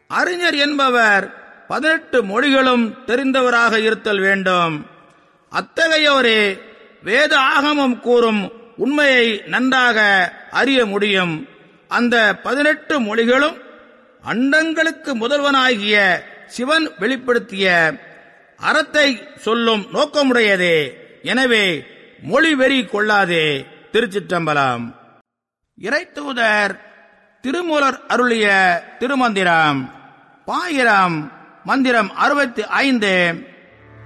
அறிஞர் என்பவர் பதினெட்டு மொழிகளும் தெரிந்தவராக இருத்தல் வேண்டும் அத்தகையோரே வேத ஆகமம் கூறும் உண்மையை நன்றாக அறிய முடியும் அந்த பதினெட்டு மொழிகளும் அண்டங்களுக்கு முதல்வனாகிய சிவன் வெளிப்படுத்திய அறத்தை சொல்லும் நோக்கமுடையதே எனவே மொழி வெறி கொள்ளாதே திருச்சிற்றம்பலம் இறைத்தூதர் திருமூலர் அருளிய திருமந்திரம் பாயிரம் மந்திரம் அறுபத்தி ஐந்து